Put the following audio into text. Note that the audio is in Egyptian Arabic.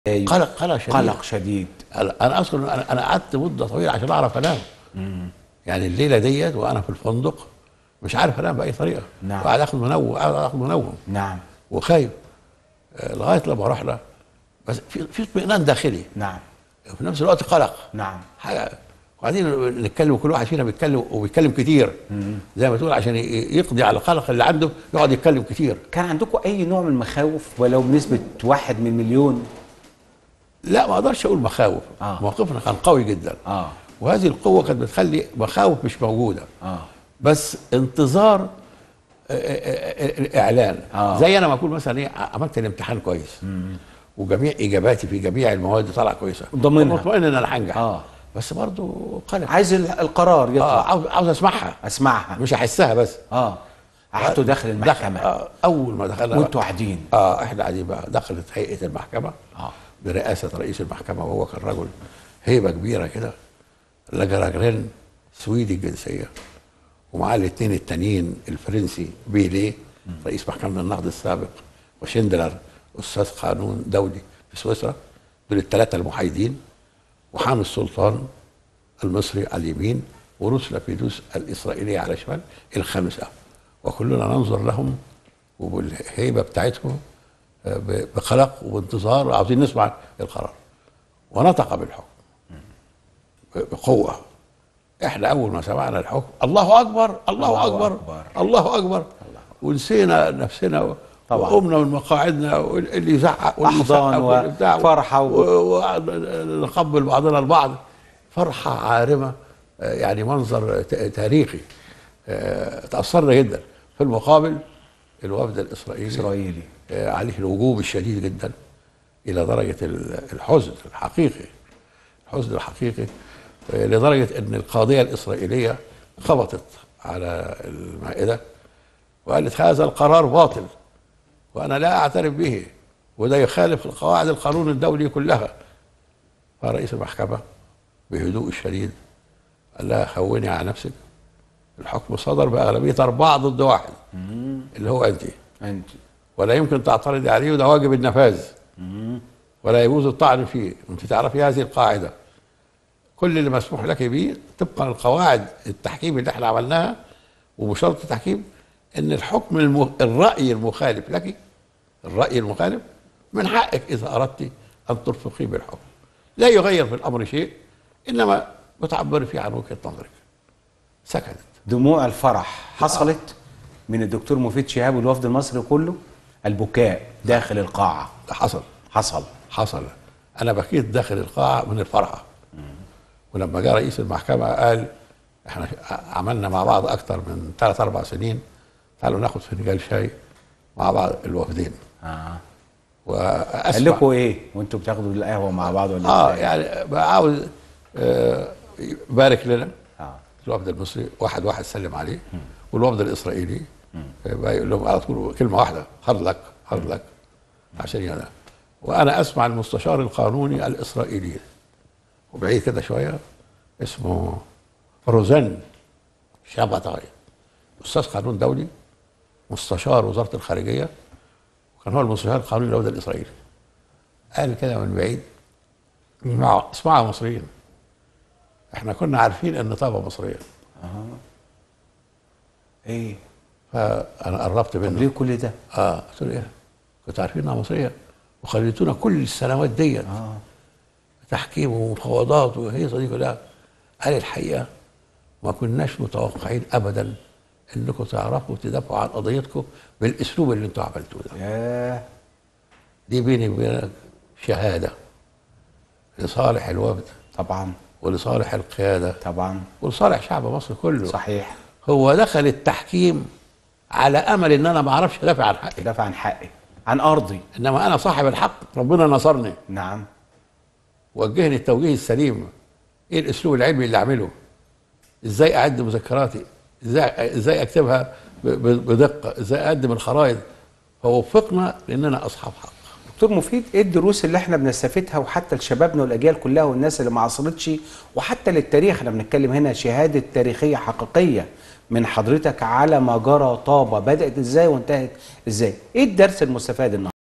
أيوة. قلق قلق شديد قلق شديد انا أنا اصلا انا انا قعدت مده طويله عشان اعرف انام يعني الليله ديت وانا في الفندق مش عارف انام باي طريقه نعم. وقاعد اخد منوم قاعد اخد منوم نعم وخايف آه، لغايه لما رحنا بس في في اطمئنان داخلي نعم وفي نفس الوقت قلق نعم حاجه وبعدين نتكلم كل واحد فينا بيتكلم وبيتكلم كتير زي ما تقول عشان ي- يقضي على القلق اللي عنده يقعد يتكلم كتير كان عندكم اي نوع من المخاوف ولو بنسبه واحد من مليون لا ما اقدرش اقول مخاوف آه. موقفنا كان قوي جدا اه وهذه القوه كانت بتخلي مخاوف مش موجوده اه بس انتظار آه، آه، آه، الاعلان آه. زي انا ما اقول مثلا ايه عملت الامتحان كويس وجميع اجاباتي في جميع المواد طالعه كويسه ضامنها. مطمئن ان انا هنجح اه بس برضه قلق عايز ال- القرار اه يطلع عاوز عاوز اسمعها اسمعها مش احسها بس اه قعدتوا داخل دخل المحكمه آه اول ما دخلنا وانتوا قاعدين اه احنا قاعدين بقى دخلت هيئه المحكمه اه برئاسه رئيس المحكمه وهو كان رجل هيبه كبيره كده لقى راجلين سويدي الجنسيه ومعاه الاثنين التانيين الفرنسي بيليه رئيس محكمه النقد السابق وشندلر استاذ قانون دولي في سويسرا دول الثلاثه المحايدين وحامد السلطان المصري على اليمين وروسلا فيدوس الاسرائيليه على الشمال الخمسه وكلنا ننظر لهم وبالهيبه بتاعتهم آه، ب- بقلق وبانتظار وعاوزين نسمع القرار ونطق بالحكم ب- بقوه احنا اول ما سمعنا الحكم الله اكبر الله, الله اكبر, أكبر. الله اكبر ونسينا نفسنا و- طبعا. وقمنا من مقاعدنا واللي يزعق واللي أحضان يسقف واللي بتاع وفرحة و- ونقبل بعضنا البعض فرحه عارمه آه، يعني منظر ت- تاريخي آه، تاثرنا جدا في المقابل الوفد الاسرائيلي اسرائيلي آه، عليه الهجوم الشديد جدا الى درجه ال- الحزن الحقيقي الحزن الحقيقي آه، لدرجه ان القاضيه الاسرائيليه خبطت على المائده وقالت هذا القرار باطل وانا لا اعترف به وده يخالف قواعد القانون الدولي كلها فرئيس المحكمه بهدوء الشديد قال لها هوني على نفسك الحكم صدر باغلبيه اربعه ضد واحد اللي هو انت انت ولا يمكن تعترضي عليه وده واجب النفاذ ولا يجوز الطعن فيه انت تعرفي هذه القاعده كل اللي مسموح لك به طبقا لقواعد التحكيم اللي احنا عملناها وبشرط التحكيم ان الحكم الم... الراي المخالف لك الراي المخالف من حقك اذا اردت ان ترفقي بالحكم لا يغير في الامر شيء انما بتعبري فيه عن وجهه نظرك سكتت دموع الفرح حصلت من الدكتور مفيد شهاب والوفد المصري كله البكاء داخل القاعه ده حصل حصل حصل انا بكيت داخل القاعه من الفرحه ولما جاء رئيس المحكمه قال احنا عملنا مع بعض اكتر من ثلاث اربع سنين تعالوا ناخد فنجان شاي مع بعض الوفدين اه واسمع قال لكم ايه وانتوا بتاخدوا القهوه مع بعض ولا اه إزاي؟ يعني بقى عاوز آه يبارك لنا اه الوفد المصري واحد واحد سلم عليه والوفد الاسرائيلي آه، بقى يقول لهم على طول كلمه واحده هارد لك هارد لك عشان يلا وانا اسمع المستشار القانوني الاسرائيلي وبعيد كده شويه اسمه روزان شاباتاي استاذ قانون دولي مستشار وزاره الخارجيه وكان هو المستشار القانوني للوفد الاسرائيلي قال كده من بعيد اسمعوا اسمعوا يا مصريين احنا كنا عارفين ان طابه مصريه ايه فانا قربت طب منه ليه كل ده اه قلت له ايه كنت عارفين انها مصريه وخليتونا كل السنوات ديت اه تحكيم ومفاوضات وهيصه دي كلها قال الحقيقه ما كناش متوقعين ابدا انكم تعرفوا تدافعوا عن قضيتكم بالاسلوب اللي انتوا عملتوه ده ياه دي بيني وبينك شهاده لصالح الوفد طبعا ولصالح القياده طبعا ولصالح شعب مصر كله صحيح هو دخل التحكيم على امل ان انا ما اعرفش ادافع عن حقي دافع عن حقي عن ارضي انما انا صاحب الحق ربنا نصرني نعم وجهني التوجيه السليم ايه الاسلوب العلمي اللي اعمله ازاي اعد مذكراتي ازاي ازاي اكتبها ب- ب- بدقه ازاي اقدم الخرائط فوفقنا لاننا اصحاب حق دكتور مفيد ايه الدروس اللي احنا بنستفيدها وحتى لشبابنا والاجيال كلها والناس اللي ما عاصرتش وحتى للتاريخ احنا بنتكلم هنا شهاده تاريخيه حقيقيه من حضرتك على ما جرى طابه بدات ازاي وانتهت ازاي ايه الدرس المستفاد النهارده